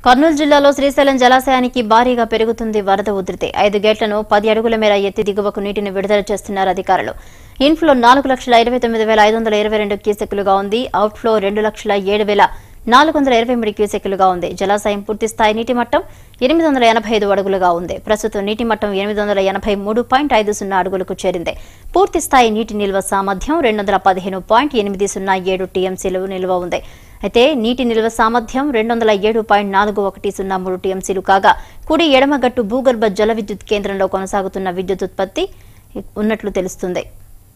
కర్నూలు జిల్లాలో శ్రీశైలం జలాశయానికి భారీగా పెరుగుతుంది వరద ఉధృతి ఐదు గేట్లను పది అడుగుల మేర ఎత్తి దిగువకు నీటిని విడుదల చేస్తున్నారు అధికారులు ఇన్ఫ్లో నాలుగు లక్షల ఇరవై తొమ్మిది వేల ఐదు వందల ఇరవై రెండు క్యూసెక్కులుగా ఉంది అవుట్ఫ్లో రెండు లక్షల ఏడు వేల నాలుగు వందల ఇరవై మూడు క్యూసెక్కులుగా ఉంది జలాశయం పూర్తి స్థాయి నీటి మట్టం ఎనిమిది వందల ఎనభై ఐదు అడుగులుగా ఉంది ప్రస్తుతం నీటి మట్టం ఎనిమిది వందల ఎనభై మూడు పాయింట్ ఐదు సున్నా అడుగులకు చేరింది పూర్తి స్థాయి నీటి నిల్వ సామర్థ్యం రెండు వందల పదిహేను పాయింట్ ఎనిమిది సున్నా ఏడు టీఎంసీలు నిల్వ ఉంది అయితే నీటి నిల్వ సామర్థ్యం రెండు వందల ఏడు పాయింట్ నాలుగు ఒకటి సున్నా మూడు టీఎంసీలు కాగా కుడి ఎడమగట్టు భూగర్భ జల విద్యుత్ కేంద్రంలో కొనసాగుతున్న విద్యుత్ ఉత్పత్తి ఉన్నట్లు తెలుస్తుంది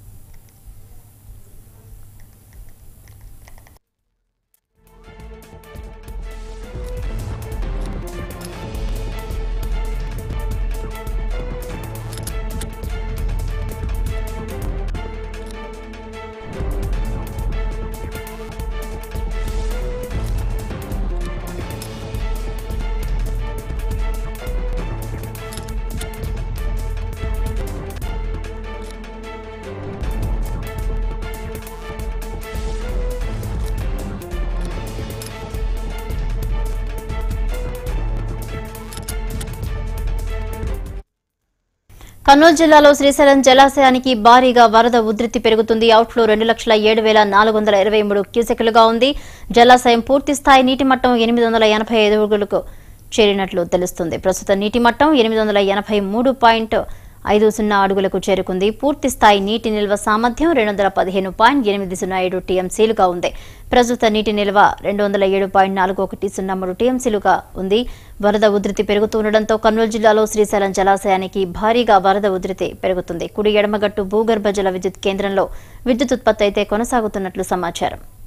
కర్నూలు జిల్లాలో శ్రీశైలం జలాశయానికి భారీగా వరద ఉధృతి పెరుగుతుంది అవుట్ఫ్లో రెండు లక్షల ఏడు వేల నాలుగు వందల ఇరవై మూడు క్యూసెక్లుగా ఉంది జలాశయం పూర్తి స్థాయి నీటి మట్టం ఎనిమిది వందల ఎనభై ఐదు అడుగులకు చేరినట్లు తెలుస్తుంది ప్రస్తుత నీటి మట్టం ఎనిమిది వందల ఎనభై మూడు పాయింట్ ఐదు సున్నా అడుగులకు చేరుకుంది పూర్తి స్థాయి నీటి నిల్వ సామర్థ్యం రెండు వందల పదిహేను పాయింట్ ఎనిమిది సున్నా ఏడు టీఎంసీలుగా ఉంది ప్రస్తుత నీటి నిల్వ రెండు వందల ఏడు పాయింట్ నాలుగు ఒకటి సున్నా మూడు టీఎంసీలుగా ఉంది వరద ఉధృతి పెరుగుతుండటంతో కర్నూలు జిల్లాలో శ్రీశైలం జలాశయానికి భారీగా వరద ఉధృతి పెరుగుతుంది కుడి ఎడమగట్టు భూగర్భ జల విద్యుత్ కేంద్రంలో విద్యుత్ ఉత్పత్తి అయితే కొనసాగుతున్నట్లు సమాచారం